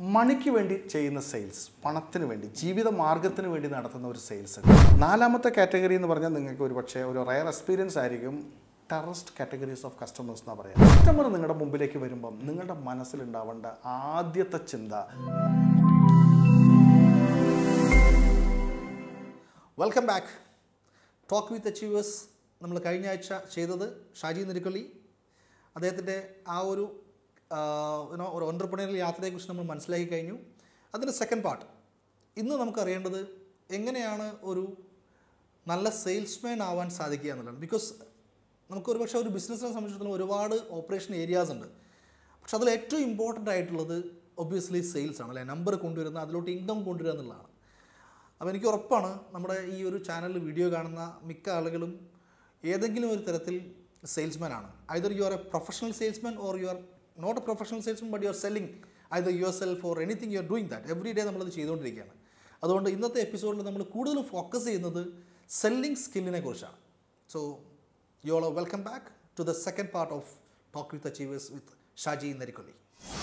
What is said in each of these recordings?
മണിക്ക് വേണ്ടി ചെയ്യുന്ന സെയിൽസ് പണത്തിന് വേണ്ടി ജീവിത മാർഗത്തിന് വേണ്ടി നടത്തുന്ന ഒരു സെയിൽസ് നാലാമത്തെ കാറ്റഗറി എന്ന് പറഞ്ഞാൽ നിങ്ങൾക്ക് ഒരു പക്ഷേ ഒരു റയർ എക്സ്പീരിയൻസ് ആയിരിക്കും ടെററിസ്റ്റ് കാറ്റഗറീസ് ഓഫ് കസ്റ്റമേഴ്സ് എന്നാ പറയാം കസ്റ്റമർ നിങ്ങളുടെ മുമ്പിലേക്ക് വരുമ്പം നിങ്ങളുടെ മനസ്സിലുണ്ടാവേണ്ട ആദ്യത്തെ ചിന്ത welcome back talk with achievers നമ്മൾ കഴിഞ്ഞ ആഴ്ച ചെയ്തത് ഷാജി നിരുക്കൊള്ളി അദ്ദേഹത്തിൻ്റെ ആ ഒരു യുനോ ഒരു ഓണ്ടർപ്രണറിയൽ യാത്രയെക്കുറിച്ച് നമ്മൾ മനസ്സിലാക്കി കഴിഞ്ഞു അതിൻ്റെ സെക്കൻഡ് പാർട്ട് ഇന്ന് നമുക്കറിയേണ്ടത് എങ്ങനെയാണ് ഒരു നല്ല സെയിൽസ്മാൻ ആവാൻ സാധിക്കുക എന്നുള്ളതാണ് ബിക്കോസ് നമുക്ക് ഒരു പക്ഷേ ഒരു ബിസിനസ്സിനെ സംബന്ധിച്ചിടത്തോളം ഒരുപാട് ഓപ്പറേഷൻ ഏരിയാസ് ഉണ്ട് പക്ഷെ അതിൽ ഏറ്റവും ഇമ്പോർട്ടൻ്റ് ആയിട്ടുള്ളത് ഒബ്വിയസ്ലി സെയിൽസ് ആണ് അല്ലേ നമ്പർ കൊണ്ടുവരുന്ന അതിലോട്ട് ഇൻകം കൊണ്ടുവരിക എന്നുള്ളതാണ് അപ്പോൾ എനിക്ക് ഉറപ്പാണ് നമ്മുടെ ഈ ഒരു ചാനലിൽ വീഡിയോ കാണുന്ന മിക്ക ആളുകളും ഏതെങ്കിലും ഒരു തരത്തിൽ സെയിൽസ്മാൻ ആണ് either you are a professional salesman or you are not a professional salesman but you are selling either yourself or anything you are doing that every day നമ്മളത് ചെയ്തുകൊണ്ടിരിക്കുകയാണ് അതുകൊണ്ട് ഇന്നത്തെ എപ്പിസോഡിൽ നമ്മൾ കൂടുതൽ ഫോക്കസ് ചെയ്യുന്നത് സെല്ലിംഗ് സ്കില്ലിനെ കുറിച്ചാണ് so you all welcome back to the second part of talk with achievers with Shaji Narikkolli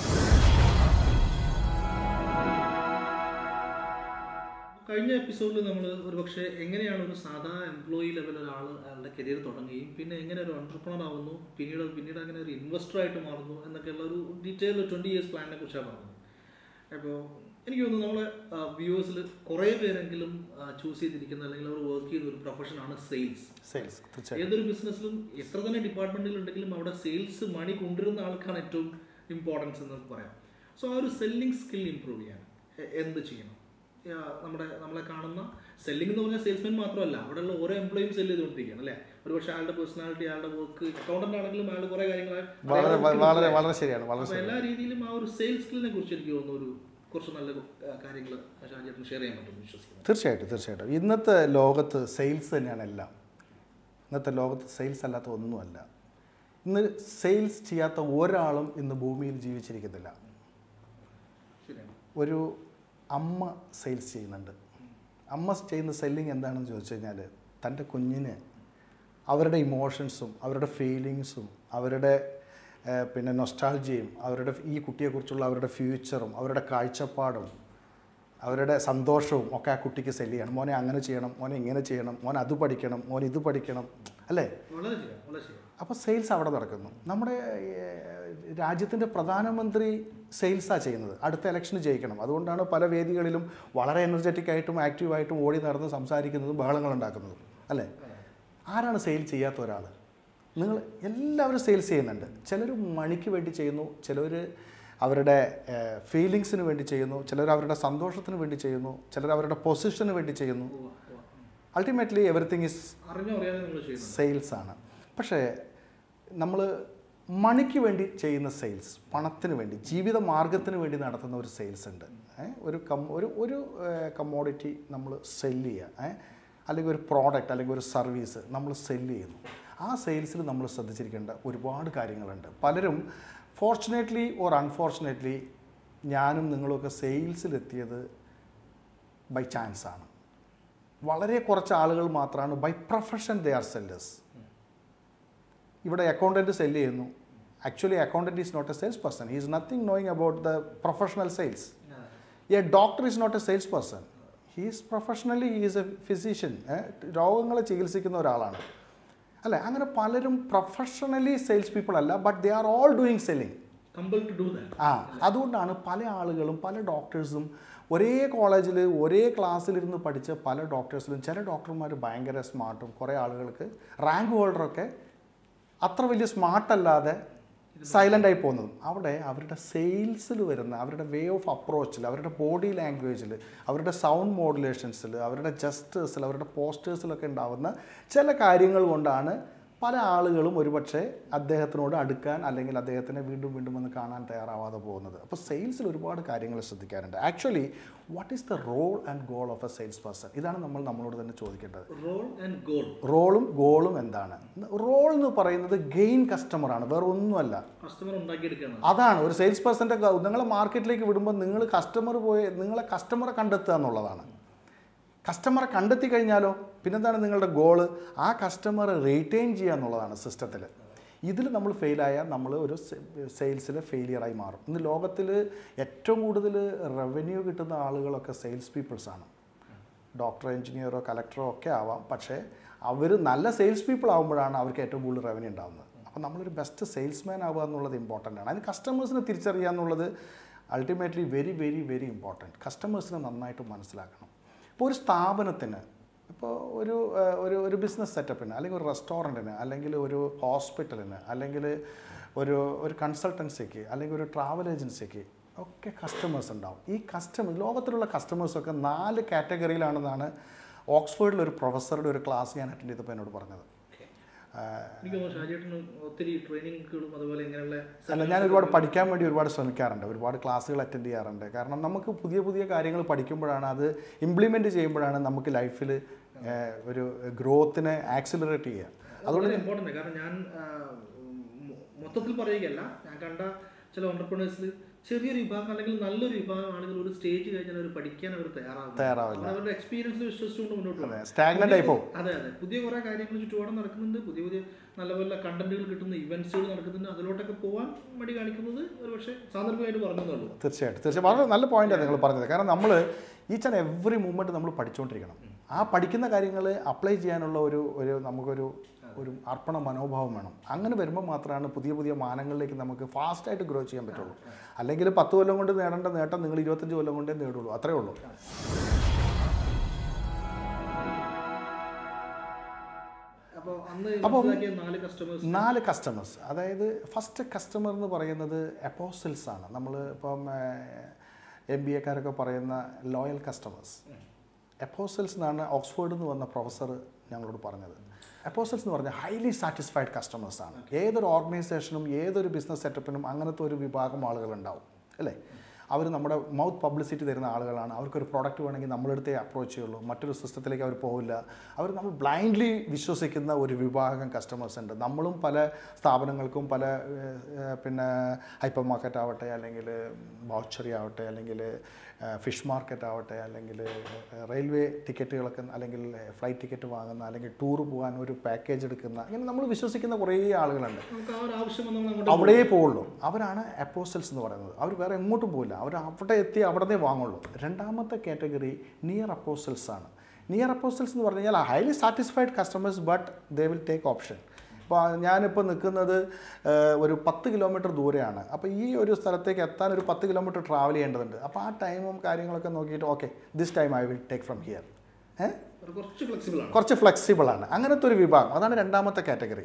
കഴിഞ്ഞ എപ്പിസോഡിൽ നമ്മൾ ഒരുപക്ഷെ എങ്ങനെയാണ് ഒരു സാധാ എംപ്ലോയി ലെവൽ ഒരാൾ അയാളുടെ കരിയർ തുടങ്ങുകയും പിന്നെ എങ്ങനെ ഒരു ഓണ്ടർപ്രണർ ആവുന്നു പിന്നീട് പിന്നീട് അങ്ങനെ ഒരു ഇൻവെസ്റ്റർ ആയിട്ട് മാറുന്നു എന്നൊക്കെയുള്ള ഒരു ഡീറ്റെയിൽ ട്വൻറ്റി ഇയേഴ്സ് പ്ലാനിനെ കുറിച്ചാണ് പറഞ്ഞത് അപ്പോൾ എനിക്ക് തോന്നുന്നു നമ്മളെ വ്യൂവേഴ്സിൽ കുറേ പേരെങ്കിലും ചൂസ് ചെയ്തിരിക്കുന്ന അല്ലെങ്കിൽ അവർ വർക്ക് ചെയ്യുന്ന ഒരു പ്രൊഫഷനാണ് സെയിൽസ് സെയിൽസ് തീർച്ചയായും ഏതൊരു ബിസിനസ്സിലും എത്ര തന്നെ ഡിപ്പാർട്ട്മെന്റുകൾ ഉണ്ടെങ്കിലും അവിടെ സെയിൽസ് മണി കൊണ്ടുവരുന്ന ആൾക്കാണ് ഏറ്റവും ഇമ്പോർട്ടൻസ് എന്ന് നമുക്ക് പറയാം സോ ആ ഒരു സെല്ലിംഗ് സ്കിൽ ഇമ്പ്രൂവ് ചെയ്യാൻ എ- എന്ത് ചെയ്യണം ആ, നമ്മുടെ നമ്മളെ കാണുന്ന സെല്ലിംഗ് എന്ന് പറഞ്ഞാൽ സെയിൽസ്മാൻ മാത്രമല്ല അവിടെയുള്ള ഓരോ എംപ്ലോയിയും സെല് ചെയ്തുകൊണ്ടിരിക്കുകയാണ് അല്ലേ ഒരുപക്ഷെ അയാളുടെ പേഴ്സണാലിറ്റി അയാളുടെ വർക്ക് അക്കൗണ്ടന്റ് ആണെങ്കിലും അയാൾ കുറേ കാര്യങ്ങൾ വളരെ വളരെ വളരെ ശരിയാണ് വളരെ അപ്പോൾ എല്ലാ രീതിയിലും ആ ഒരു സെയിൽസ് സ്കില്ലിനെ കുറിച്ച് എനിക്ക് തോന്നുന്നു ഒരു കുറച്ച് നല്ല കാര്യങ്ങൾ ഷാജേട്ടൻ ഷെയർ ചെയ്യാൻ പറ്റും വിശ്വസിക്കുന്നു തീർച്ചയായിട്ടും തീർച്ചയായിട്ടും ഇന്നത്തെ ലോകത്ത് സെയിൽസ് തന്നെയാണ് എല്ലാം ഇന്നത്തെ ലോകത്ത് സെയിൽസ് അല്ലാത്ത ഒന്നുമല്ല ഇന്ന് സെയിൽസ് ചെയ്യാത്ത ഒരാളും ഇന്ന് ഭൂമിയിൽ ജീവിച്ചിരിക്കുന്നില്ല ശരിയാണ് ഒരു അമ്മ സെയിൽസ് ചെയ്യുന്നുണ്ട് അമ്മ ചെയ്യുന്ന സെല്ലിങ് എന്താണെന്ന് ചോദിച്ചു കഴിഞ്ഞാൽ തൻ്റെ കുഞ്ഞിന് അവരുടെ ഇമോഷൻസും അവരുടെ ഫീലിങ്സും അവരുടെ ഏഹ്, പിന്നെ നൊസ്റ്റാൾജിയും അവരുടെ ഈ കുട്ടിയെക്കുറിച്ചുള്ള അവരുടെ ഫ്യൂച്ചറും അവരുടെ കാഴ്ചപ്പാടും അവരുടെ സന്തോഷവും ഒക്കെ ആ കുട്ടിക്ക് സെല്ല് ചെയ്യണം മോനെ അങ്ങനെ ചെയ്യണം മോനെ ഇങ്ങനെ ചെയ്യണം മോൻ അത് പഠിക്കണം മോൻ ഇത് പഠിക്കണം അല്ലേ വളരെ ശരിയാണ് വളരെ ശരിയാണ് അപ്പോൾ സെയിൽസ് അവിടെ നടക്കുന്നു നമ്മുടെ രാജ്യത്തിൻ്റെ പ്രധാനമന്ത്രി സെയിൽസാണ് ചെയ്യുന്നത് അടുത്ത ഇലക്ഷന് ജയിക്കണം അതുകൊണ്ടാണ് പല വേദികളിലും വളരെ എനർജറ്റിക് ആയിട്ടും ആക്റ്റീവായിട്ടും ഓടി നടന്ന് സംസാരിക്കുന്നതും ബഹളങ്ങൾ ഉണ്ടാക്കുന്നതും അല്ലേ ആരാണ് സെയിൽ ചെയ്യാത്ത ഒരാൾ നിങ്ങൾ എല്ലാവരും സെയിൽസ് ചെയ്യുന്നുണ്ട് ചിലർ മണിക്ക് വേണ്ടി ചെയ്യുന്നു ചിലർ അവരുടെ ഫീലിങ്സിന് വേണ്ടി ചെയ്യുന്നു ചിലർ അവരുടെ സന്തോഷത്തിന് വേണ്ടി ചെയ്യുന്നു ചിലർ അവരുടെ പൊസിഷന് വേണ്ടി ചെയ്യുന്നു അൾട്ടിമേറ്റ്ലി എവറിത്തിങ് ഈസ് അറിഞ്ഞോ അറിയാതെ നമ്മൾ ചെയ്യുന്നത് സെയിൽസ് ആണ് പക്ഷേ നമ്മൾ മണിക്ക് വേണ്ടി ചെയ്യുന്ന സെയിൽസ് പണത്തിന് വേണ്ടി ജീവിത മാർഗത്തിന് വേണ്ടി നടത്തുന്ന ഒരു സെയിൽസ് ഉണ്ട് ഏ, ഒരു കം ഒരു ഒരു കമ്മോഡിറ്റി നമ്മൾ സെല്ല് ചെയ്യുക ഏ, അല്ലെങ്കിൽ ഒരു പ്രോഡക്റ്റ് അല്ലെങ്കിൽ ഒരു സർവീസ് നമ്മൾ സെല്ല് ചെയ്യുന്നു ആ സെയിൽസിൽ നമ്മൾ ശ്രദ്ധിച്ചിരിക്കേണ്ട ഒരുപാട് കാര്യങ്ങളുണ്ട് പലരും ഫോർച്ചുനേറ്റ്ലി ഓർ അൺഫോർച്ചുനേറ്റ്ലി ഞാനും നിങ്ങളുമൊക്കെ സെയിൽസിലെത്തിയത് ബൈ ചാൻസ് ആണ് വളരെ കുറച്ച് ആളുകൾ മാത്രമാണ് by profession they are sellers ഇവിടെ അക്കൗണ്ടൻറ്റ് സെല് ചെയ്യുന്നു actually accountant is not a sales person he is nothing knowing about the professional sales a doctor is not a sales person he is professionally he is a physician രോഗങ്ങളെ ചികിത്സിക്കുന്ന ഒരാളാണ് അല്ലേ അങ്ങനെ പലരും professionally sales people അല്ല but they are all doing selling compel to do that ആ അതുകൊണ്ടാണ് പല ആളുകളും പല ഡോക്ടേഴ്സും ഒരേ കോളേജിൽ ഒരേ ക്ലാസ്സിലിരുന്ന് പഠിച്ച പല ഡോക്ടേഴ്സിലും ചില ഡോക്ടർമാർ ഭയങ്കര സ്മാർട്ടും കുറേ ആളുകൾക്ക് റാങ്ക് ഹോൾഡറൊക്കെ അത്ര വലിയ സ്മാർട്ടല്ലാതെ സൈലൻ്റ് ആയി പോകുന്നതും അവിടെ അവരുടെ സെയിൽസിൽ വരുന്ന അവരുടെ വേ ഓഫ് അപ്രോച്ചിൽ അവരുടെ ബോഡി ലാംഗ്വേജിൽ അവരുടെ സൗണ്ട് മോഡുലേഷൻസിൽ അവരുടെ ജസ്റ്റേഴ്സിൽ അവരുടെ പോസ്റ്റേഴ്സിലൊക്കെ ഉണ്ടാവുന്ന ചില കാര്യങ്ങൾ കൊണ്ടാണ് പല ആളുകളും ഒരുപക്ഷെ അദ്ദേഹത്തിനോട് അടുക്കാൻ അല്ലെങ്കിൽ അദ്ദേഹത്തിനെ വീണ്ടും വീണ്ടും വന്ന് കാണാൻ തയ്യാറാവാതെ പോകുന്നത് അപ്പോൾ സെയിൽസിൽ ഒരുപാട് കാര്യങ്ങൾ ശ്രദ്ധിക്കാറുണ്ട് actually what is the role and goal of a sales person ഇതാണ് നമ്മൾ നമ്മളോട് തന്നെ ചോദിക്കേണ്ടത് റോൾ ആൻഡ് ഗോൾ റോളും ഗോളും എന്താണ് റോൾ എന്ന് പറയുന്നത് ഗെയിൻ കസ്റ്റമറാണ് വേറെ ഒന്നുമല്ല കസ്റ്റമർ ഉണ്ടാക്കിയെടുക്കുകയാണ് അതാണ് ഒരു സെയിൽസ് പേഴ്സൻ്റെ നിങ്ങളെ മാർക്കറ്റിലേക്ക് വിടുമ്പോൾ നിങ്ങൾ കസ്റ്റമർ പോയി നിങ്ങളെ കസ്റ്റമറെ കണ്ടെത്തുക എന്നുള്ളതാണ് കസ്റ്റമറെ കണ്ടെത്തി കഴിഞ്ഞാലോ പിന്നെന്താണ് നിങ്ങളുടെ ഗോള് ആ കസ്റ്റമറെ റീറ്റെയിൻ ചെയ്യുക എന്നുള്ളതാണ് സിസ്റ്റത്തിൽ ഇതിൽ നമ്മൾ ഫെയിലായാൽ നമ്മൾ ഒരു സെയിൽസിൽ ഫെയിലിയറായി മാറും ഇന്ന് ലോകത്തിൽ ഏറ്റവും കൂടുതൽ റവന്യൂ കിട്ടുന്ന ആളുകളൊക്കെ സെയിൽസ് പീപ്പിൾസാണ് ഡോക്ടർ എഞ്ചിനീയറോ കലക്ടറോ ഒക്കെ ആവാം പക്ഷേ അവർ നല്ല സെയിൽസ് പീപ്പിൾ ആകുമ്പോഴാണ് അവർക്ക് ഏറ്റവും കൂടുതൽ റവന്യൂ ഉണ്ടാകുന്നത് അപ്പോൾ നമ്മളൊരു ബെസ്റ്റ് സെയിൽസ്മാൻ ആവുക എന്നുള്ളത് ഇമ്പോർട്ടൻ്റ് ആണ് അതിന് കസ്റ്റമേഴ്സിനെ തിരിച്ചറിയുക എന്നുള്ളത് ultimately very very very important കസ്റ്റമേഴ്സിനെ നന്നായിട്ട് മനസ്സിലാക്കണം ഇപ്പോൾ ഒരു സ്ഥാപനത്തിന് ഇപ്പോൾ ഒരു ഏഹ്, ഒരു ഒരു ബിസിനസ് സെറ്റപ്പിന് അല്ലെങ്കിൽ ഒരു റെസ്റ്റോറൻറ്റിന് അല്ലെങ്കിൽ ഒരു ഹോസ്പിറ്റലിന് അല്ലെങ്കിൽ ഒരു ഒരു കൺസൾട്ടൻസിക്ക് അല്ലെങ്കിൽ ഒരു ട്രാവൽ ഏജൻസിക്ക് ഒക്കെ കസ്റ്റമേഴ്സ് ഉണ്ടാവും ഈ കസ്റ്റമർ ലോകത്തിലുള്ള കസ്റ്റമേഴ്സൊക്കെ നാല് കാറ്റഗറിയിലാണെന്നാണ് ഓക്സ്ഫോർഡിൽ ഒരു പ്രൊഫസറുടെ ഒരു ക്ലാസ് ഞാൻ അറ്റൻഡ് ചെയ്തപ്പോൾ എന്നോട് പറഞ്ഞത് എനിക്ക് തോന്നുന്നു ഷാജിയേട്ടന് ഒത്തിരി ട്രെയിനിങ്ങുകളും അതുപോലെ ഇങ്ങനെയുള്ള അല്ല ഞാൻ ഒരുപാട് പഠിക്കാൻ വേണ്ടി ഒരുപാട് ശ്രമിക്കാറുണ്ട് ഒരുപാട് ക്ലാസ്സുകൾ അറ്റൻഡ് ചെയ്യാറുണ്ട് കാരണം നമുക്ക് പുതിയ പുതിയ കാര്യങ്ങൾ പഠിക്കുമ്പോഴാണ് അത് ഇംപ്ലിമെൻറ്റ് ചെയ്യുമ്പോഴാണ് നമുക്ക് ലൈഫിൽ ഒരു ഗ്രോത്തിനെ ആക്സിലറേറ്റ് ചെയ്യുക അതുകൊണ്ട് ഇമ്പോർട്ടൻ്റ് കാരണം ഞാൻ ആ, മൊ- മൊത്തത്തിൽ പറയുകയല്ല ഞാൻ കണ്ട ചില ഓണ്ടർപ്രണേഴ്സിൽ ചെറിയൊരു വിഭാഗം അല്ലെങ്കിൽ നല്ലൊരു വിഭാഗം ആളുകൾ ഒരു സ്റ്റേജ് കഴിഞ്ഞാൽ അവർ പഠിക്കാൻ അവർ തയ്യാറാകും തയ്യാറാവില്ല. അവർ അവരുടെ എക്സ്പീരിയൻസിൽ വിശ്വസിച്ചുകൊണ്ട് മുന്നോട്ട് പോകും സ്റ്റാഗ്നൻ്റ് ആയി പോകും അതെ അതെ പുതിയ കുറേ കാര്യങ്ങൾ ചുറ്റുപാടും നടക്കുന്നുണ്ട് പുതിയ പുതിയ നല്ല നല്ല കണ്ടന്റുകൾ കിട്ടുന്ന ഇവന്റ്സുകൾ നടക്കുന്നുണ്ട് അതിലോട്ടൊക്കെ പോകാൻ മടി കാണിക്കുന്നത് ഒരു പക്ഷേ സാന്ദർഭികമായിട്ട് പറഞ്ഞതേ തീർച്ചയായിട്ടും തീർച്ചയായും വളരെ നല്ല പോയിന്റാണ് നിങ്ങൾ പറഞ്ഞത് കാരണം നമ്മൾ ഈച്ച് ആൻഡ് എവറി മൂമെൻറ്റ് നമ്മൾ പഠിച്ചുകൊണ്ടിരിക്കണം ആ പഠിക്കുന്ന കാര്യങ്ങൾ അപ്ലൈ ചെയ്യാനുള്ള ഒരു ഒരു നമുക്കൊരു ഒരു അർപ്പണ മനോഭാവം വേണം അങ്ങനെ വരുമ്പോൾ മാത്രമാണ് പുതിയ പുതിയ മാനങ്ങളിലേക്ക് നമുക്ക് ഫാസ്റ്റായിട്ട് ഗ്രോ ചെയ്യാൻ പറ്റുള്ളൂ അല്ലെങ്കിൽ പത്ത് കൊല്ലം കൊണ്ട് നേടേണ്ട നേട്ടം നിങ്ങൾ ഇരുപത്തഞ്ച് കൊല്ലം കൊണ്ടേ നേടുള്ളൂ അത്രേ ഉള്ളൂ അപ്പോൾ അന്ന് മനസ്സിലാക്കിയ നാല് കസ്റ്റമേഴ്സ് നാല് കസ്റ്റമേഴ്സ് അതായത് ഫസ്റ്റ് കസ്റ്റമർ എന്ന് പറയുന്നത് അപ്പോസിൽസ് ആണ് നമ്മൾ ഇപ്പം എം ബി എക്കാരൊക്കെ പറയുന്ന ലോയൽ കസ്റ്റമേഴ്സ് അപ്പോസിൽസ് എന്നാണ് ഓക്സ്ഫോർഡിൽ നിന്ന് വന്ന പ്രൊഫസർ ഞങ്ങളോട് പറഞ്ഞത് അപ്പോസിൽസ് എന്ന് പറഞ്ഞാൽ ഹൈലി സാറ്റിസ്ഫൈഡ് കസ്റ്റമേഴ്സ് ആണ് ഏതൊരു ഓർഗനൈസേഷനും ഏതൊരു ബിസിനസ് സെറ്റപ്പിനും അങ്ങനത്തെ ഒരു വിഭാഗം ആളുകളുണ്ടാവും അല്ലേ അവർ നമ്മുടെ മൗത്ത് പബ്ലിസിറ്റി തരുന്ന ആളുകളാണ് അവർക്കൊരു പ്രോഡക്റ്റ് വേണമെങ്കിൽ നമ്മളെടുത്തേ അപ്രോച്ച് ചെയ്യുള്ളൂ മറ്റൊരു സിസ്റ്റത്തിലേക്ക് അവർ പോവില്ല അവർ നമ്മൾ ബ്ലൈൻഡ്ലി വിശ്വസിക്കുന്ന ഒരു വിഭാഗം കസ്റ്റമേഴ്സ് ഉണ്ട് നമ്മളും പല സ്ഥാപനങ്ങൾക്കും പല ഏഹ്, ഏഹ്, പിന്നെ ഹൈപ്പർ മാർക്കറ്റ് ആവട്ടെ അല്ലെങ്കിൽ ബൗച്ചറി ആവട്ടെ അല്ലെങ്കിൽ ഫിഷ് മാർക്കറ്റ് ആവട്ടെ അല്ലെങ്കിൽ റെയിൽവേ ടിക്കറ്റുകളൊക്കെ അല്ലെങ്കിൽ ഫ്ലൈറ്റ് ടിക്കറ്റ് വാങ്ങുന്ന അല്ലെങ്കിൽ ടൂർ പോകാൻ ഒരു പാക്കേജ് എടുക്കുന്ന ഇങ്ങനെ നമ്മൾ വിശ്വസിക്കുന്ന കുറേ ആളുകളുണ്ട് നമുക്ക് ആ ഒരു ആവശ്യം വന്ന് നമ്മൾ അങ്ങോട്ട് അവിടെ പോവുള്ളൂ അവരാണ് അപ്പോസ്റ്റൽസ് എന്ന് പറയുന്നത് അവർ വേറെ എങ്ങോട്ടും പോകില്ല അവർ അവിടെ എത്തി അവിടെ വാങ്ങുള്ളൂ രണ്ടാമത്തെ കാറ്റഗറി നിയർ അപ്പോസ്റ്റൽസ് ആണ് നിയർ അപ്പോസ്റ്റൽസ് എന്ന് പറഞ്ഞു കഴിഞ്ഞാൽ highly satisfied customers but they will take option ഇപ്പോൾ ഞാനിപ്പോൾ നിൽക്കുന്നത് ഏഹ്, ഒരു പത്ത് കിലോമീറ്റർ ദൂരെയാണ് അപ്പോൾ ഈ ഒരു സ്ഥലത്തേക്ക് എത്താൻ ഒരു പത്ത് കിലോമീറ്റർ ട്രാവൽ ചെയ്യേണ്ടതുണ്ട് അപ്പോൾ ആ ടൈമും കാര്യങ്ങളൊക്കെ നോക്കിയിട്ട് okay this time I will take from here ഏഹ് ഒരു കുറച്ച് ഫ്ലെക്സിബിൾ ആണ് കുറച്ച് ഫ്ലെക്സിബിളാണ് അങ്ങനത്തെ ഒരു വിഭാഗം അതാണ് രണ്ടാമത്തെ കാറ്റഗറി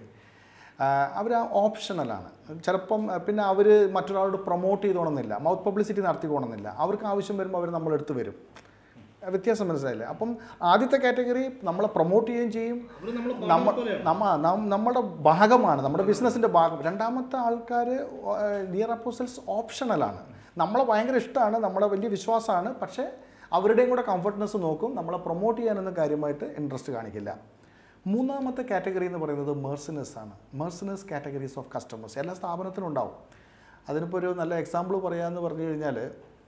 അവർ ഓപ്ഷണലാണ് ചിലപ്പം ആ, പിന്നെ അവർ മറ്റൊരാളോട് പ്രൊമോട്ട് ചെയ്തോണമെന്നില്ല മൗത്ത് പബ്ലിസിറ്റി നടത്തിക്കോണമെന്നില്ല അവർക്ക് ആവശ്യം വരുമ്പോൾ അവർ നമ്മളെടുത്ത് വരും ആ, വ്യത്യാസം മനസ്സിലായില്ലേ അപ്പം ആദ്യത്തെ കാറ്റഗറി നമ്മളെ പ്രൊമോട്ട് ചെയ്യുകയും ചെയ്യും അവർ നമ്മൾ നമ്മ നമ്മ നം- നമ്മുടെ ഭാഗമാണ് നമ്മുടെ ബിസിനസ്സിൻ്റെ ഭാഗം രണ്ടാമത്തെ ആൾക്കാർ നിയർ അപ്പോസൽസ് ഓപ്ഷണലാണ് നമ്മളെ ഭയങ്കര ഇഷ്ടമാണ് നമ്മളെ വലിയ വിശ്വാസമാണ് പക്ഷേ അവരുടെയും കൂടെ കംഫർട്ട്നെസ് നോക്കും നമ്മളെ പ്രൊമോട്ട് ചെയ്യാനൊന്നും കാര്യമായിട്ട് ഇൻട്രസ്റ്റ് കാണിക്കില്ല മൂന്നാമത്തെ കാറ്റഗറി എന്ന് പറയുന്നത് മേഴ്സണേഴ്സ് ആണ് മേഴ്സണേഴ്സ് കാറ്റഗറീസ് ഓഫ് കസ്റ്റമേഴ്സ് എല്ലാ സ്ഥാപനത്തിനും ഉണ്ടാവും അതിനിപ്പോൾ ഒരു നല്ല എക്സാമ്പിൾ പറയാമെന്ന് പറഞ്ഞു കഴിഞ്ഞാൽ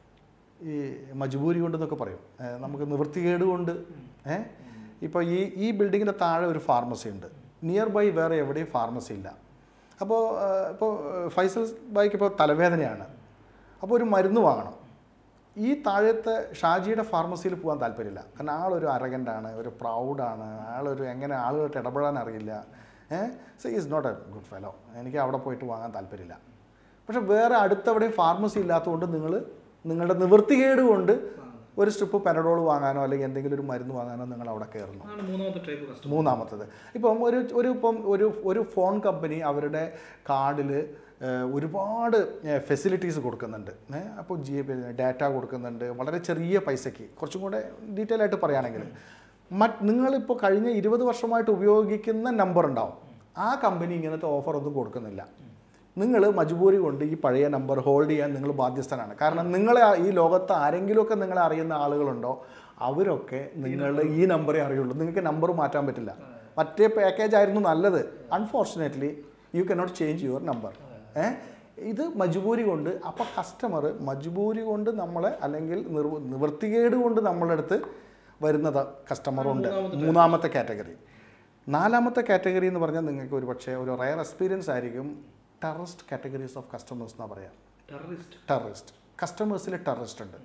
ഈ മജ്ബൂരി കൊണ്ടെന്നൊക്കെ പറയും ഏ, നമുക്ക് നിവൃത്തികേട് കൊണ്ട് ഏഹ് ഇപ്പോൾ ഈ ഈ ബിൽഡിങ്ങിൻ്റെ താഴെ ഒരു ഫാർമസി ഉണ്ട് നിയർ ബൈ വേറെ എവിടെയും ഫാർമസി ഇല്ല അപ്പോൾ ഇപ്പോൾ ഫൈസൽ ബൈക്ക് ഇപ്പോൾ തലവേദനയാണ് അപ്പോൾ ഒരു മരുന്ന് വാങ്ങണം ഈ താഴത്തെ ഷാജിയുടെ ഫാർമസിയിൽ പോകാൻ താല്പര്യമില്ല കാരണം ആളൊരു അരഗൻ്റാണ് ഒരു പ്രൗഡാണ് ആളൊരു എങ്ങനെ ആളുകളായിട്ട് ഇടപെടാൻ അറിയില്ല ഏഹ് so is not a good fellow എനിക്ക് അവിടെ പോയിട്ട് വാങ്ങാൻ താല്പര്യമില്ല പക്ഷെ വേറെ അടുത്തെവിടെയും ഫാർമസി ഇല്ലാത്തതുകൊണ്ട് നിങ്ങൾ നിങ്ങളുടെ നിവൃത്തികേട് കൊണ്ട് ഒരു സ്ട്രിപ്പ് പെനഡോൾ വാങ്ങാനോ അല്ലെങ്കിൽ എന്തെങ്കിലും ഒരു മരുന്ന് വാങ്ങാനോ നിങ്ങൾ അവിടെ കയറുന്നു ആണ് മൂന്നാമത്തെ ടൈപ്പ് കസ്റ്റമർ മൂന്നാമത്തത് ഇപ്പം ഒരു ഒരു ഇപ്പം ഒരു ഒരു ഫോൺ കമ്പനി അവരുടെ കാർഡിൽ ഒരുപാട് ഫെസിലിറ്റീസ് കൊടുക്കുന്നുണ്ട് ഏഹ് അപ്പോൾ ജി ഡാറ്റ കൊടുക്കുന്നുണ്ട് വളരെ ചെറിയ പൈസയ്ക്ക് കുറച്ചും കൂടെ ഡീറ്റെയിൽ ആയിട്ട് പറയുകയാണെങ്കിൽ മറ്റ് നിങ്ങളിപ്പോൾ കഴിഞ്ഞ ഇരുപത് വർഷമായിട്ട് ഉപയോഗിക്കുന്ന നമ്പർ ഉണ്ടാവും ആ കമ്പനി ഇങ്ങനത്തെ ഓഫർ ഒന്നും കൊടുക്കുന്നില്ല നിങ്ങൾ മജ്ബൂരി കൊണ്ട് ഈ പഴയ നമ്പർ ഹോൾഡ് ചെയ്യാൻ നിങ്ങൾ ബാധ്യസ്ഥനാണ് കാരണം നിങ്ങളെ ആ- ഈ ലോകത്ത് ആരെങ്കിലുമൊക്കെ നിങ്ങളെ അറിയുന്ന ആളുകളുണ്ടോ അവരൊക്കെ നിങ്ങൾ ഈ നമ്പറേ അറിയുള്ളൂ നിങ്ങൾക്ക് നമ്പർ മാറ്റാൻ പറ്റില്ല മറ്റേ പാക്കേജ് ആയിരുന്നു നല്ലത് unfortunately you cannot change your number ഏ ഇത് മജ്ബൂരി കൊണ്ട് അപ്പോൾ കസ്റ്റമർ മജ്ബൂരി കൊണ്ട് നമ്മളെ അല്ലെങ്കിൽ നിർ- നിവൃത്തികേട് കൊണ്ട് നമ്മളടുത്ത് വരുന്നത് കസ്റ്റമറുണ്ട് മൂന്നാമത്തെ കാറ്റഗറി നാലാമത്തെ കാറ്റഗറി എന്ന് പറഞ്ഞാൽ നിങ്ങൾക്ക് ഒരു പക്ഷേ ഒരു റയർ എക്സ്പീരിയൻസ് ആയിരിക്കും ടെററിസ്റ്റ് കാറ്റഗറീസ് ഓഫ് കസ്റ്റമേഴ്സ് എന്നാണ് പറയാം ടെററിസ്റ്റ് ടെററിസ്റ്റ് കസ്റ്റമേഴ്സിൽ ടെററിസ്റ്റ് ഉണ്ട്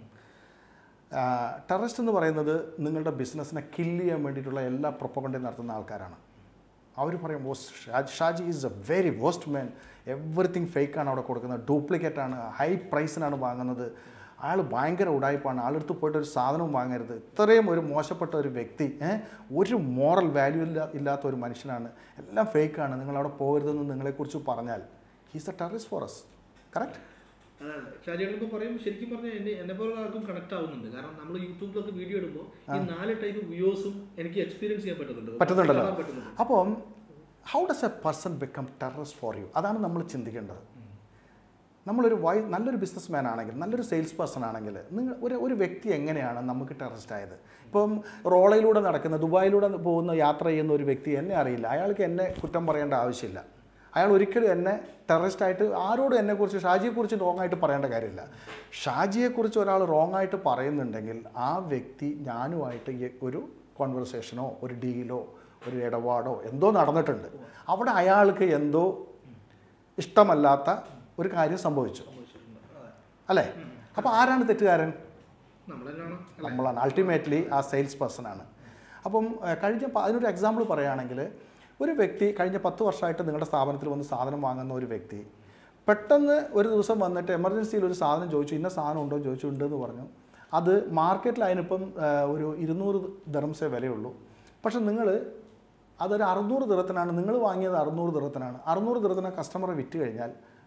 ടെററിസ്റ്റ് എന്ന് പറയുന്നത് നിങ്ങളുടെ ബിസിനസ്സിനെ കില്ല് ചെയ്യാൻ വേണ്ടിയിട്ടുള്ള എല്ലാ പ്രൊപ്പകണ്ടയും നടത്തുന്ന ആൾക്കാരാണ് അവർ പറയും "വോസ് ഷാജ് Shaji is a very waste man everything ഫേക്കാണ് അവിടെ കൊടുക്കുന്നത് ഡ്യൂപ്ലിക്കേറ്റ് ആണ് ഹൈ പ്രൈസിനാണ് വാങ്ങുന്നത് അയാൾ ഭയങ്കര ഉടായ്പാണ് ആളെടുത്ത് പോയിട്ട് ഒരു സാധനം വാങ്ങരുത് ഇത്രയും ഒരു മോശപ്പെട്ട ഒരു വ്യക്തി ഏ, ഒരു മോറൽ വാല്യൂ ഇല്ല ഇല്ലാത്ത ഒരു മനുഷ്യനാണ് എല്ലാം ഫേക്കാണ് നിങ്ങൾ അവിടെ പോകരുതെന്ന് നിങ്ങളെക്കുറിച്ച് പറഞ്ഞാൽ he's a terrorist for us correct ഷാജിയുടെ ഇപ്പോൾ പറയും ശരിക്കും പറഞ്ഞാൽ എന്നെ എന്നെ പോലെ ആർക്കും കണക്ട് ആവുന്നുണ്ട് കാരണം നമ്മൾ യൂട്യൂബിലൊക്കെ വീഡിയോ ഇടുമ്പോൾ ഈ നാല് ടൈപ്പ് വ്യൂസും എനിക്ക് എക്സ്പീരിയൻസ് ചെയ്യാൻ പറ്റുന്നുണ്ട് പറ്റുന്നുണ്ടല്ലോ കാണാൻ പറ്റുന്നുണ്ട് അപ്പം how does a person become terrorist for you അതാണ് നമ്മൾ ചിന്തിക്കേണ്ടത് നമ്മളൊരു വൈ നല്ലൊരു ബിസിനസ് മാൻ ആണെങ്കിൽ നല്ലൊരു സെയിൽസ് പേഴ്സൺ ആണെങ്കിൽ നിങ്ങൾ ഒരു ഒരു വ്യക്തി എങ്ങനെയാണ് നമുക്ക് ടെററിസ്റ്റ് ആയത് ഇപ്പം റോളയിലൂടെ നടക്കുന്ന ദുബായിലൂടെ പോകുന്ന യാത്ര ചെയ്യുന്ന ഒരു വ്യക്തി എന്നെ അറിയില്ല അയാൾക്ക് എന്നെ കുറ്റം പറയേണ്ട ആവശ്യമില്ല അയാൾ ഒരിക്കലും എന്നെ ടെററിസ്റ്റ് ആയിട്ട് ആരോടും എന്നെക്കുറിച്ച് ഷാജിയെക്കുറിച്ച് റോങ് ആയിട്ട് പറയേണ്ട കാര്യമില്ല ഷാജിയെക്കുറിച്ച് ഒരാൾ റോങ് ആയിട്ട് പറയുന്നുണ്ടെങ്കിൽ ആ വ്യക്തി ഞാനുമായിട്ട് ഈ ഒരു കോൺവെർസേഷനോ ഒരു ഡീലോ ഒരു ഇടപാടോ എന്തോ നടന്നിട്ടുണ്ട് അവിടെ അയാൾക്ക് എന്തോ ഇഷ്ടമല്ലാത്ത ഒരു കാര്യം സംഭവിച്ചു സംഭവിച്ചിട്ടുണ്ട്. അതെ. അല്ലേ അപ്പോൾ ആരാണ് തെറ്റുകാരൻ നമ്മൾ തന്നെയാണ് നമ്മളാണ് അൾട്ടിമേറ്റ്ലി ആ സെയിൽസ് പേഴ്സൺ ആണ് അപ്പം ഏഹ്, കഴിഞ്ഞ പ- അതിനൊരു എക്സാമ്പിൾ പറയുകയാണെങ്കിൽ ഒരു വ്യക്തി കഴിഞ്ഞ പത്ത് വർഷമായിട്ട് നിങ്ങളുടെ സ്ഥാപനത്തിൽ വന്ന് സാധനം വാങ്ങുന്ന ഒരു വ്യക്തി പെട്ടെന്ന് ഒരു ദിവസം വന്നിട്ട് എമർജൻസിയിൽ ഒരു സാധനം ചോദിച്ചു ഇന്ന സാധനം ഉണ്ടോ ചോദിച്ചു ഉണ്ടെന്ന് പറഞ്ഞു അത് മാർക്കറ്റിൽ അതിനിപ്പം ഏഹ്, ഒരു ഇരുന്നൂറ് ദർംസേ വിലയുള്ളൂ പക്ഷെ നിങ്ങൾ അതൊരു അറുന്നൂറ് ദിറത്തിനാണ് നിങ്ങൾ വാങ്ങിയത് അറുന്നൂറ് ദിറത്തിനാണ് അറുന്നൂറ് ദിറത്തിന് കസ്റ്റമറെ വിറ്റ് കഴിഞ്ഞാൽ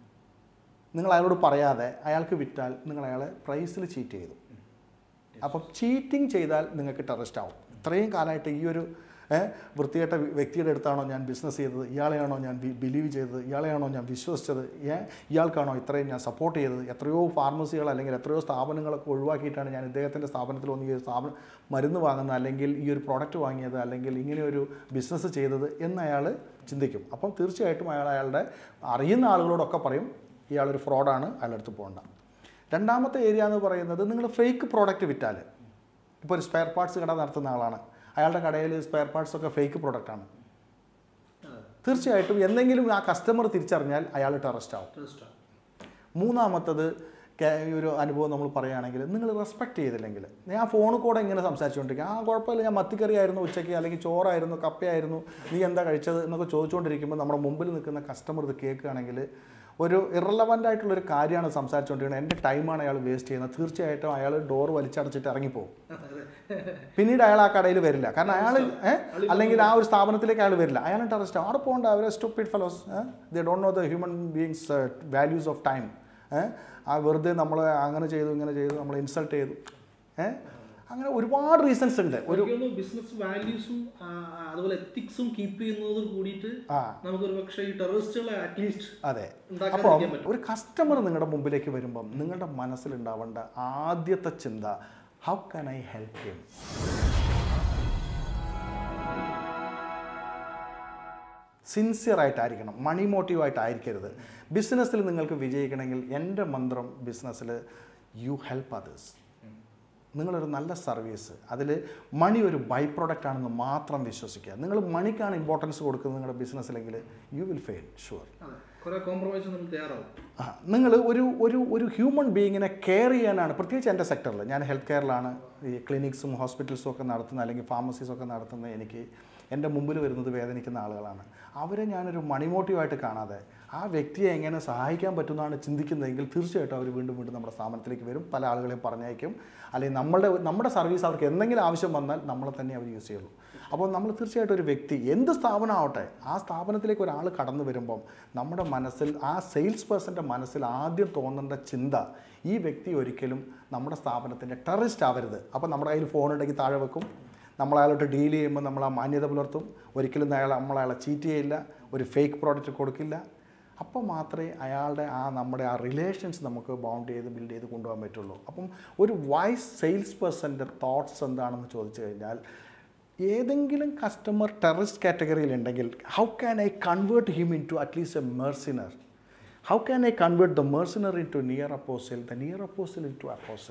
നിങ്ങൾ അയാളോട് പറയാതെ അയാൾക്ക് വിറ്റാൽ നിങ്ങൾ അയാളെ പ്രൈസിൽ ചീറ്റ് ചെയ്തു അപ്പം ചീറ്റിംഗ് ചെയ്താൽ നിങ്ങൾക്ക് ടെററിസ്റ്റ് ആവും ഇത്രയും കാലമായിട്ട് ഈ ഒരു ഏ, വൃത്തികെട്ട വ്യ- വ്യക്തിയുടെ അടുത്താണോ ഞാൻ ബിസിനസ് ചെയ്തത് ഇയാളെയാണോ ഞാൻ ബിലീവ് ചെയ്തത് ഇയാളെയാണോ ഞാൻ വിശ്വസിച്ചത് ഏ ഇയാൾക്കാണോ ഇത്രയും ഞാൻ സപ്പോർട്ട് ചെയ്തത് എത്രയോ ഫാർമസികൾ അല്ലെങ്കിൽ എത്രയോ സ്ഥാപനങ്ങളൊക്കെ ഒഴിവാക്കിയിട്ടാണ് ഞാൻ ഇദ്ദേഹത്തിൻ്റെ സ്ഥാപനത്തിൽ വന്ന് ഈ ഒരു സ്ഥാപനം മരുന്ന് വാങ്ങുന്നത് അല്ലെങ്കിൽ ഈ ഒരു പ്രോഡക്റ്റ് വാങ്ങിയത് അല്ലെങ്കിൽ ഇങ്ങനെ ഒരു ബിസിനസ് ചെയ്തത് എന്ന് അയാൾ ചിന്തിക്കും അപ്പം തീർച്ചയായിട്ടും അയാൾ അയാളുടെ അറിയുന്ന ആളുകളോടൊക്കെ പറയും ഇയാളൊരു ഫ്രോഡാണ് അയാളുടെ അടുത്ത് പോകണ്ട രണ്ടാമത്തെ ഏരിയ എന്ന് പറയുന്നത് നിങ്ങൾ ഫേക്ക് പ്രോഡക്റ്റ് വിറ്റാൽ ഇപ്പോൾ ഒരു സ്പെയർ പാർട്സ് കട നടത്തുന്ന ആളാണ് അയാളുടെ കടയിൽ സ്പെയർ പാർട്സ് ഒക്കെ ഫേക്ക് പ്രോഡക്റ്റാണ് അതെ. തീർച്ചയായിട്ടും എന്തെങ്കിലും ആ കസ്റ്റമർ തിരിച്ചറിഞ്ഞാൽ അയാൾ ടെറസ്റ്റ് ആവും Trust ആണ്. മൂന്നാമത്തത് കേ- ഈ ഒരു അനുഭവം നമ്മൾ പറയുകയാണെങ്കിൽ നിങ്ങൾ റെസ്പെക്ട് ചെയ്തില്ലെങ്കിൽ ഞാൻ ഫോണിൽ കൂടെ ഇങ്ങനെ സംസാരിച്ചുകൊണ്ടിരിക്കുക ആ കുഴപ്പമില്ല ഞാൻ മത്തിക്കറിയായിരുന്നു ഉച്ചയ്ക്ക് അല്ലെങ്കിൽ ചോറായിരുന്നു കപ്പയായിരുന്നു നീ എന്താ കഴിച്ചത് എന്നൊക്കെ ചോദിച്ചുകൊണ്ടിരിക്കുമ്പോൾ നമ്മുടെ മുമ്പിൽ നിൽക്കുന്ന കസ്റ്റമർ ഇത് കേൾക്കുകയാണെങ്കിൽ ഒരു ഇറലവൻ്റ് ആയിട്ടുള്ള ഒരു കാര്യമാണ് സംസാരിച്ചുകൊണ്ടിരിക്കുന്നത് എൻ്റെ ടൈമാണ് അയാൾ വേസ്റ്റ് ചെയ്യുന്നത് തീർച്ചയായിട്ടും അയാൾ ഡോർ വലിച്ചടച്ചിട്ട് ഇറങ്ങിപ്പോകും പിന്നീട് അയാൾ ആ കടയിൽ വരില്ല കാരണം അയാൾ അല്ലെങ്കിൽ ആ ഒരു സ്ഥാപനത്തിലേക്ക് അയാൾ വരില്ല അയാൾ ടെറസ്റ്റ് അവിടെ പോകണ്ട അവരെ stupid fellows they don't know the human beings values of time ആ വെറുതെ നമ്മൾ അങ്ങനെ ചെയ്തു ഇങ്ങനെ ചെയ്തു നമ്മൾ ഇൻസൾട്ട് ചെയ്തു ഏ? അങ്ങനെ ഒരുപാട് റീസൺസ് ഉണ്ട് ഒരു എനിക്ക് തോന്നുന്നു ബിസിനസ് വാല്യൂസും അതുപോലെ എത്തിക്സും കീപ്പ് ചെയ്യുന്നതോട് കൂടിയിട്ട് ആ നമുക്കൊരു പക്ഷേ ഈ ടെററിസ്റ്റുകളെ അറ്റ്ലീസ്റ്റ് അതെ ഉണ്ടാക്കാതിരിക്കാൻ അപ്പം പറ്റും ഒരു കസ്റ്റമർ നിങ്ങളുടെ മുമ്പിലേക്ക് വരുമ്പം നിങ്ങളുടെ മനസ്സിലുണ്ടാവേണ്ട ആദ്യത്തെ ചിന്ത how can I help him sincere ആയിട്ടായിരിക്കണം മണി മോട്ടീവ് ആയിട്ടായിരിക്കരുത് ബിസിനസ്സിൽ നിങ്ങൾക്ക് വിജയിക്കണമെങ്കിൽ എൻ്റെ മന്ത്രം ബിസിനസ്സിൽ യു ഹെൽപ്പ് അതേഴ്സ് നിങ്ങളൊരു നല്ല സർവീസ് അതിൽ മണി ഒരു ബൈ പ്രൊഡക്റ്റ് ആണെന്ന് മാത്രം വിശ്വസിക്കുക നിങ്ങൾ മണിക്കാണ് ഇമ്പോർട്ടൻസ് കൊടുക്കുന്നത് നിങ്ങളുടെ ബിസിനസ്സിലെങ്കിൽ യു വിൽ ഫെയിൽ ഷുവർ അതെ കുറെ കോംപ്രമൈസ് നമ്മൾ തയ്യാറാവും ആ നിങ്ങൾ ഒരു ഒരു ഒരു ഹ്യൂമൻ ബീയിങ്ങിനെ കെയർ ചെയ്യാനാണ് പ്രത്യേകിച്ച് എൻ്റെ സെക്ടറിൽ ഞാൻ ഹെൽത്ത് കെയറിലാണ് ഈ ക്ലിനിക്സും ഹോസ്പിറ്റൽസും ഒക്കെ നടത്തുന്ന അല്ലെങ്കിൽ ഫാർമസീസ് ഒക്കെ നടത്തുന്ന എനിക്ക് എൻ്റെ മുമ്പിൽ വരുന്നത് വേദനിക്കുന്ന ആളുകളാണ് അവരെ ഞാനൊരു മണിമോട്ടീവായിട്ട് കാണാതെ ആ വ്യക്തിയെ എങ്ങനെ സഹായിക്കാൻ പറ്റുന്നതാണ് ചിന്തിക്കുന്നതെങ്കിൽ തീർച്ചയായിട്ടും അവർ വീണ്ടും വീണ്ടും നമ്മുടെ സ്ഥാപനത്തിലേക്ക് വരും പല ആളുകളെയും പറഞ്ഞയക്കും അല്ലെങ്കിൽ നമ്മളുടെ നമ്മുടെ സർവീസ് അവർക്ക് എന്തെങ്കിലും ആവശ്യം വന്നാൽ നമ്മളെ തന്നെ അവർ യൂസ് ചെയ്യുള്ളൂ അപ്പോൾ നമ്മൾ തീർച്ചയായിട്ടും ഒരു വ്യക്തി എന്ത് സ്ഥാപനമാവട്ടെ ആ സ്ഥാപനത്തിലേക്ക് ഒരാൾ കടന്നു വരുമ്പം നമ്മുടെ മനസ്സിൽ ആ സെയിൽസ് പേഴ്സൻ്റെ മനസ്സിൽ ആദ്യം തോന്നേണ്ട ചിന്ത ഈ വ്യക്തി ഒരിക്കലും നമ്മുടെ സ്ഥാപനത്തിൻ്റെ ടെററിസ്റ്റ് ആവരുത് അപ്പോൾ നമ്മുടെ കയ്യിൽ ഫോൺ ഉണ്ടെങ്കിൽ താഴെ വെക്കും നമ്മൾ അയാളോട്ട് ഡീൽ ചെയ്യുമ്പോൾ നമ്മൾ ആ മാന്യത പുലർത്തും ഒരിക്കലും അയാൾ നമ്മൾ അയാളെ ചീറ്റ് ചെയ്യില്ല ഒരു ഫേക്ക് പ്രോഡക്റ്റ് കൊടുക്കില്ല അപ്പോൾ മാത്രമേ അയാളുടെ ആ നമ്മുടെ ആ റിലേഷൻസ് നമുക്ക് ബൗണ്ട് ചെയ്ത് ബിൽഡ് ചെയ്ത് കൊണ്ടുപോകാൻ പറ്റുള്ളൂ അപ്പം ഒരു വൈസ് സെയിൽസ് പേഴ്സൻ്റെ തോട്ട്സ് എന്താണെന്ന് ചോദിച്ചു കഴിഞ്ഞാൽ ഏതെങ്കിലും കസ്റ്റമർ ടെററിസ്റ്റ് കാറ്റഗറിയിൽ ഉണ്ടെങ്കിൽ how can I convert him into at least a mercenary how can I convert the mercenary into near apostle the near apostle into apostle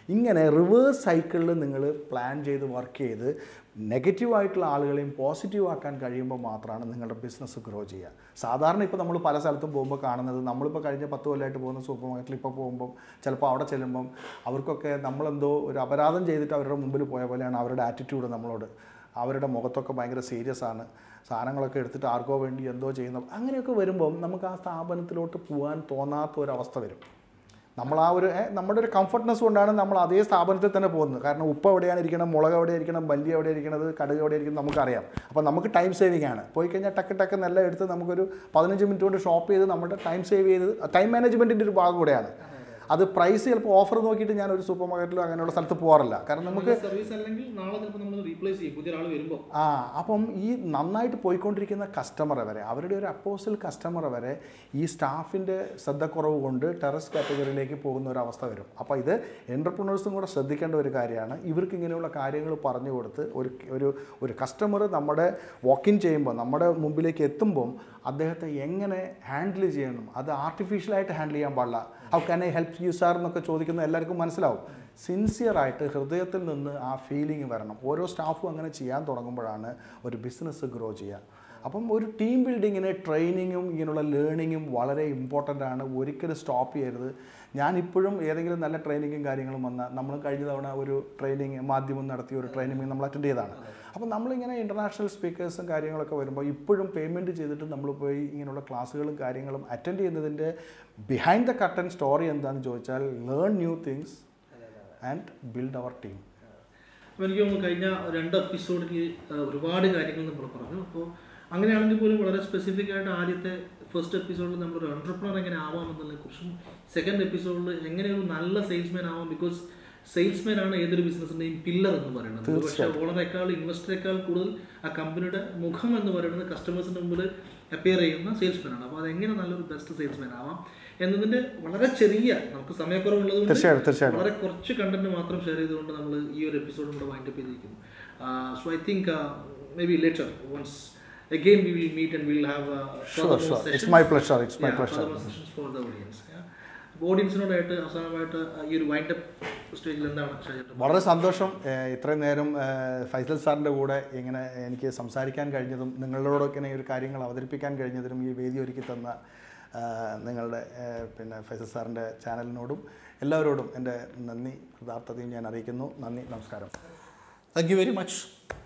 ഇങ്ങനെ reverse സൈക്കിളിൽ നിങ്ങൾ പ്ലാൻ ചെയ്ത് വർക്ക് ചെയ്ത് നെഗറ്റീവായിട്ടുള്ള ആളുകളെയും positive ആക്കാൻ കഴിയുമ്പോൾ മാത്രമാണ് നിങ്ങളുടെ ബിസിനസ് ഗ്രോ ചെയ്യുക സാധാരണ ഇപ്പോൾ നമ്മൾ പല സ്ഥലത്തും പോകുമ്പോൾ കാണുന്നത് നമ്മളിപ്പോൾ കഴിഞ്ഞ പത്ത് കൊല്ലമായിട്ട് പോകുന്ന സൂപ്പർ മാർക്കറ്റിൽ ഇപ്പോൾ പോകുമ്പം ചിലപ്പോൾ അവിടെ ചെല്ലുമ്പം അവർക്കൊക്കെ നമ്മളെന്തോ ഒരു അപരാധം ചെയ്തിട്ട് അവരുടെ മുമ്പിൽ പോയ പോലെയാണ് അവരുടെ ആറ്റിറ്റ്യൂഡ് നമ്മളോട് അവരുടെ മുഖത്തൊക്കെ ഭയങ്കര സീരിയസ് ആണ് സാധനങ്ങളൊക്കെ എടുത്തിട്ട് ആർക്കോ വേണ്ടി എന്തോ ചെയ്യുന്ന അങ്ങനെയൊക്കെ വരുമ്പം നമുക്ക് ആ സ്ഥാപനത്തിലോട്ട് പോകാൻ തോന്നാത്ത ഒരവസ്ഥ വരും നമ്മൾ ആ ഒരു ഏ, നമ്മുടെ ഒരു കംഫർട്ട്നെസ് കൊണ്ടാണ് നമ്മൾ അതേ സ്ഥാപനത്തിൽ തന്നെ പോകുന്നത് കാരണം ഉപ്പ് എവിടെയാണ് ഇരിക്കണം മുളക് എവിടെ ഇരിക്കണം മല്ലി എവിടെ ഇരിക്കുന്നത് കടുക് എവിടെ ഇരിക്കണം നമുക്കറിയാം അപ്പോൾ നമുക്ക് ടൈം സേവിങ് ആണ് പോയി കഴിഞ്ഞാൽ ടക്ക് ടക്ക് നല്ല എടുത്ത് നമുക്കൊരു പതിനഞ്ച് മിനിറ്റ് കൊണ്ട് ഷോപ്പ് ചെയ്ത് നമ്മുടെ ടൈം സേവ് ചെയ്ത് ടൈം മാനേജ്മെൻറ്റിൻ്റെ ഒരു ഭാഗം കൂടെയാണ് അത് പ്രൈസ് ചിലപ്പോൾ ഓഫർ നോക്കിയിട്ട് ഞാൻ ഒരു സൂപ്പർ മാർക്കറ്റിലോ അങ്ങനെയുള്ള സ്ഥലത്ത് പോകാറില്ല കാരണം നമുക്ക് സർവീസ് അല്ലെങ്കിൽ നാളെ ചിലപ്പോൾ നമ്മൾ റീപ്ലേസ് ചെയ്യും പുതിയ ഒരാൾ വരുമ്പോൾ ആ അപ്പം ഈ നന്നായിട്ട് പോയിക്കൊണ്ടിരിക്കുന്ന കസ്റ്റമറെ വരെ അവരുടെ ഒരു അപ്പോസൽ കസ്റ്റമറെ വരെ ഈ സ്റ്റാഫിൻ്റെ ശ്രദ്ധക്കുറവ് കൊണ്ട് ടെറസ് കാറ്റഗറിയിലേക്ക് പോകുന്ന ഒരു അവസ്ഥ വരും അപ്പോൾ ഇത് എൻ്റർപ്രണേഴ്സും കൂടെ ശ്രദ്ധിക്കേണ്ട ഒരു കാര്യമാണ് ഇവർക്ക് ഇങ്ങനെയുള്ള കാര്യങ്ങൾ പറഞ്ഞു കൊടുത്ത് ഒരു ഒരു ഒരു കസ്റ്റമർ നമ്മുടെ വാക്കിൻ ചെയ്യുമ്പോൾ നമ്മുടെ മുമ്പിലേക്ക് എത്തുമ്പം അദ്ദേഹത്തെ എങ്ങനെ ഹാൻഡിൽ ചെയ്യണം അത് ആർട്ടിഫിഷ്യലായിട്ട് ഹാൻഡിൽ ചെയ്യാൻ പാടില്ല how can I help you sir എന്നൊക്കെ ചോദിക്കുന്ന എല്ലാവർക്കും മനസ്സിലാവും സിൻസിയറായിട്ട് ഹൃദയത്തിൽ നിന്ന് ആ ഫീലിംഗ് വരണം ഓരോ സ്റ്റാഫും അങ്ങനെ ചെയ്യാൻ തുടങ്ങുമ്പോഴാണ് ഒരു ബിസിനസ് ഗ്രോ ചെയ്യുക അപ്പം ഒരു ടീം ബിൽഡിങ്ങിന് ട്രെയിനിങ്ങും ഇങ്ങനെയുള്ള ലേണിങ്ങും വളരെ ഇമ്പോർട്ടൻ്റ് ആണ് ഒരിക്കലും സ്റ്റോപ്പ് ചെയ്യരുത് ഞാൻ ഇപ്പോഴും ഏതെങ്കിലും നല്ല ട്രെയിനിങ്ങും കാര്യങ്ങളും വന്നാൽ നമ്മൾ കഴിഞ്ഞ തവണ ഒരു ട്രെയിനിങ് മാധ്യമം നടത്തിയ ഒരു ട്രെയിനിങ് നമ്മൾ അറ്റൻഡ് ചെയ്തതാണ് അപ്പോൾ നമ്മളിങ്ങനെ ഇൻ്റർനാഷണൽ സ്പീക്കേഴ്സും കാര്യങ്ങളൊക്കെ വരുമ്പോൾ ഇപ്പോഴും പേയ്മെൻറ്റ് ചെയ്തിട്ട് നമ്മൾ പോയി ഇങ്ങനെയുള്ള ക്ലാസ്സുകളും കാര്യങ്ങളും അറ്റൻഡ് ചെയ്യുന്നതിൻ്റെ ബിഹൈൻഡ് ദ കട്ടൻ സ്റ്റോറി എന്താണെന്ന് ചോദിച്ചാൽ learn new things and build our team അപ്പോൾ എനിക്ക് തോന്നുന്നു കഴിഞ്ഞ രണ്ട് എപ്പിസോഡിൽ ഒരുപാട് കാര്യങ്ങൾ നമ്മൾ പറഞ്ഞു അപ്പോൾ അങ്ങനെയാണെങ്കിൽ പോലും വളരെ സ്പെസിഫിക് ആയിട്ട് ആദ്യത്തെ ഫസ്റ്റ് എപ്പിസോഡിൽ നമ്മളൊരു എൻ്റർപ്രണർ എങ്ങനെ ആവാം എന്നുള്ളതിനെ കുറിച്ചും സെക്കൻഡ് എപ്പിസോഡിൽ എങ്ങനെ ഒരു നല്ല സെയിൽസ്മാൻ ആവാം ബിക്കോസ് സെയിൽസ്മാൻ ആണ് ഏതൊരു ബിസിനസ്സിൻ്റെയും പില്ലർ എന്ന് പറയുന്നത് പക്ഷേ ഓണറേക്കാൾ ഇൻവെസ്റ്ററേക്കാൾ കൂടുതൽ ആ കമ്പനിയുടെ മുഖം എന്ന് പറയുന്നത് കസ്റ്റമേഴ്സിൻ്റെ മുമ്പിൽ അപ്പിയർ ചെയ്യുന്ന സെയിൽസ്മാൻ ആണ് അപ്പോൾ അതെങ്ങനെ നല്ലൊരു ബെസ്റ്റ് സെയിൽസ്മാൻ ആവാം എന്നതിൻ്റെ വളരെ ചെറിയ നമുക്ക് സമയക്കുറവുള്ളത് കൊണ്ട് തീർച്ചയായിട്ടും തീർച്ചയായിട്ടും വളരെ കുറച്ച് കണ്ടന്റ് മാത്രം ഷെയർ ചെയ്തുകൊണ്ട് നമ്മൾ ഈ ഒരു എപ്പിസോഡ് കൂടെ വൈൻഡപ്പ് ചെയ്തിരിക്കുന്നു so I think maybe later once again we will meet and we will have uh, Sure, further sure. more It's sessions. my pleasure. It's my Yeah, pleasure. further more sessions for the audience. Yeah. അപ്പോൾ ഓഡിയൻസിനോടായിട്ട് അവസാനമായിട്ട് ഈ ഒരു wind up സ്റ്റേജിൽ എന്താണ് ഷാജേട്ടൻ വളരെ സന്തോഷം ഏഹ് ഇത്രയും നേരം ഏഹ് ഫൈസൽ സാറിൻ്റെ കൂടെ ഇങ്ങനെ എനിക്ക് സംസാരിക്കാൻ കഴിഞ്ഞതും നിങ്ങളോടൊക്കെ ഇങ്ങനെ ഒരു കാര്യങ്ങൾ അവതരിപ്പിക്കാൻ കഴിഞ്ഞതിനും ഈ വേദി ഒരുക്കി തന്ന ഏഹ് നിങ്ങളുടെ ഏഹ് പിന്നെ ഫൈസൽ സാറിൻ്റെ ചാനലിനോടും എല്ലാവരോടും എൻ്റെ നന്ദി കൃതാർത്ഥതയും ഞാൻ അറിയിക്കുന്നു നന്ദി നമസ്കാരം താങ്ക് യു വെരി മച്ച്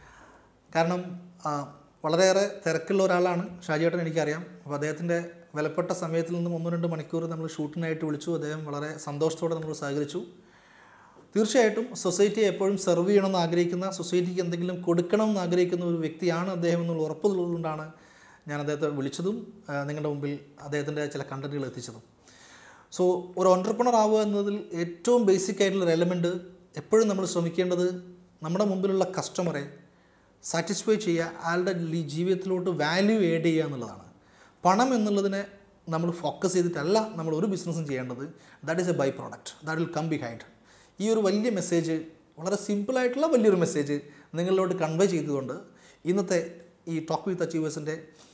കാരണം ആ, വളരെയേറെ തിരക്കുള്ള ഒരാളാണ് ഷാജിയേട്ടൻ എനിക്കറിയാം അപ്പോൾ അദ്ദേഹത്തിൻ്റെ വിലപ്പെട്ട സമയത്തിൽ നിന്നും ഒന്ന് രണ്ട് മണിക്കൂർ നമ്മൾ ഷൂട്ടിനായിട്ട് വിളിച്ചു അദ്ദേഹം വളരെ സന്തോഷത്തോടെ നമ്മൾ സഹകരിച്ചു തീർച്ചയായിട്ടും സൊസൈറ്റിയെ എപ്പോഴും സെർവ് ചെയ്യണമെന്ന് ആഗ്രഹിക്കുന്ന സൊസൈറ്റിക്ക് എന്തെങ്കിലും കൊടുക്കണം എന്ന് ആഗ്രഹിക്കുന്ന ഒരു വ്യക്തിയാണ് അദ്ദേഹം എന്നുള്ള ഉറപ്പുള്ളതുകൊണ്ടാണ് ഞാൻ അദ്ദേഹത്തെ വിളിച്ചതും ആ, നിങ്ങളുടെ മുമ്പിൽ അദ്ദേഹത്തിൻ്റെ ചില കണ്ടന്റുകൾ എത്തിച്ചതും സോ ഒരു ഓണ്ടർപ്രണർ ആവുക എന്നതിൽ ഏറ്റവും ബേസിക് ആയിട്ടുള്ള ഒരു എലമെൻറ്റ് എപ്പോഴും നമ്മൾ ശ്രമിക്കേണ്ടത് നമ്മുടെ മുമ്പിലുള്ള കസ്റ്റമറെ സാറ്റിസ്ഫൈ ചെയ്യുക അയാളുടെ ലി- ജീവിതത്തിലോട്ട് വാല്യൂ ആഡ് ചെയ്യുക എന്നുള്ളതാണ് പണം എന്നുള്ളതിനെ നമ്മൾ ഫോക്കസ് ചെയ്തിട്ടല്ല നമ്മൾ ഒരു ബിസിനസ്സും ചെയ്യേണ്ടത് that is a byproduct that will come behind ഈ ഒരു വലിയ മെസ്സേജ് വളരെ സിമ്പിളായിട്ടുള്ള വലിയൊരു മെസ്സേജ് നിങ്ങളിലോട്ട് കൺവേ ചെയ്തുകൊണ്ട് ഇന്നത്തെ ഈ ടോക്ക് വിത്ത് അച്ചീവേഴ്സിൻ്റെ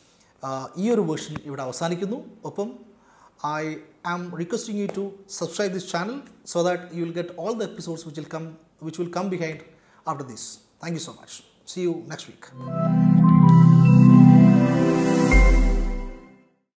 ഈ ഒരു വേർഷൻ ഇവിടെ അവസാനിക്കുന്നു ഒപ്പം I am requesting you to subscribe this channel so that you will get all the episodes which will come which will come behind after this. Thank you so much. See you next week.